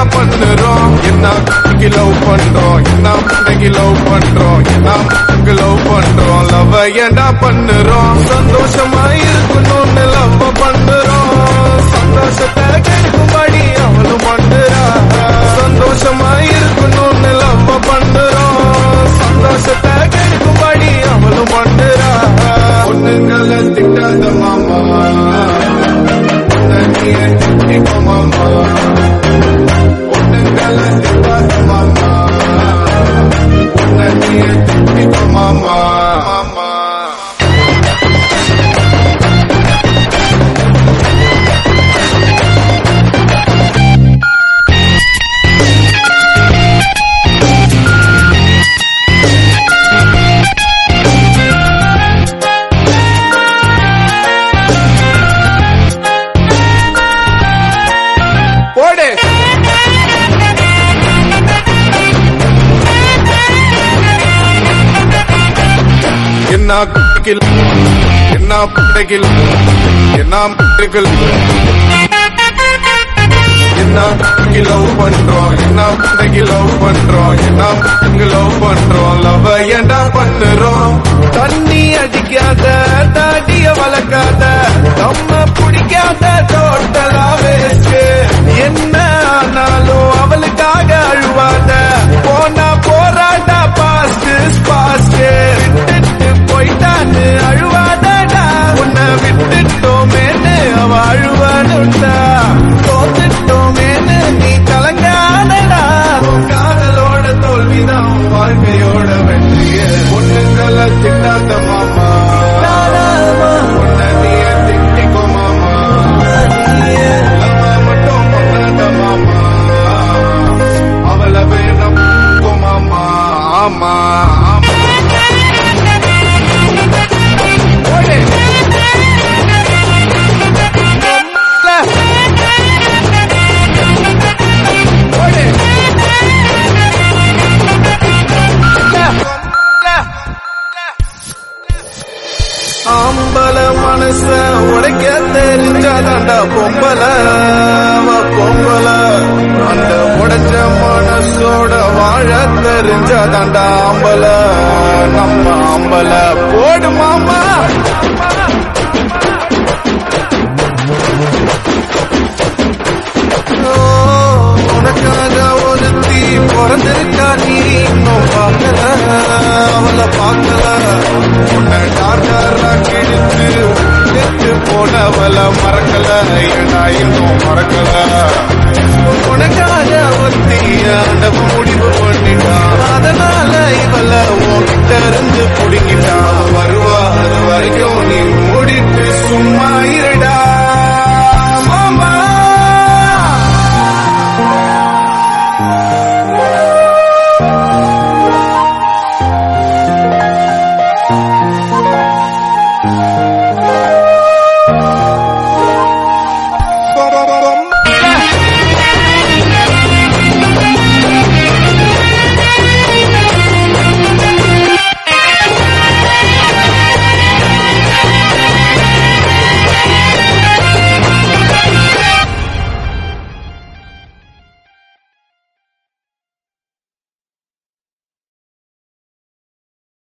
பண்ணுறோம் என்ன லவ் பண்றோம் என்ன லவ் பண்றோம் என்ன லவ் பண்றோம் லவ் ஏண்டா பண்ணுறோம் சந்தோஷமா இருக்கணும்னு லவ் பண்றோம் சந்தோஷத்தை கெடுக்கும்படி அவளும் பண்றா சந்தோஷமா இருக்கணும்னு லவ் பண்றோம் சந்தோஷத்தை கெடுக்கும்படி அவளும் பண்றா பொண்ணுங்களை திட்டாத மாமா உன்னையே திட்டிக்கோ மாமா பொண்ணுங்களை திட்டாத மாமா உன்னையே திட்டிக்கோ மாமா மாமா போடு என்ன கில் என்ன பட்டைகள் என்ன பட்டைகள் என்ன லவ் பண்றோம் என்ன லவ் பண்றோம் என்ன லவ் பண்றோம் லவ் ஏண்டா பண்ணுறோம் தண்ணி அடிக்காத தாடிய வளர்க்காத நம்ம பிடிக்காத டோட்டலா வேஸ்ட் என்ன ஆனாலும் அவளுக்காக அழுவாத போனா போராட்டா பாஸ்ட் பாஸ்ட் விட்டுட்டு போயிட்டான்னு அழுவாதடா உன்னை விட்டுட்டோமேன்னு அவ அழுவானுட்டா தோத்துட்டோமேன்னு நீ கலங்காதடா உன் காதலோட தோல்விதான் உன் வாழ்க்கையோட வெற்றிய பொண்ணுங்களை திட்டாத மாமா உன்னை நீயே திட்டிக்கோ மாமா அவ மட்டும் பண்ணாத மாமா அவளை வேணும் மாமா ஆமா ஆமா ஓடு. ஓடு. ஆம்பல மனச உடைக்க தெரிஞ்சாதாண்டா பொம்பல அவ பொம்பல அந்த உடைச்ச மனசோட வாழ தெரிஞ்சாதாண்டா ஆம்பல நம்ம ஆம்பல போடு மாமா ஓ, உனக்காக ஒருத்தி பிறந்திருக்கா நீ இன்னும் பார்க்கல அவளை பார்க்கல உன்னை டார்டரா கிழிச்சு கெட்டு போனவளை மறக்கல ஏண்டா இன்னும் மறக்கல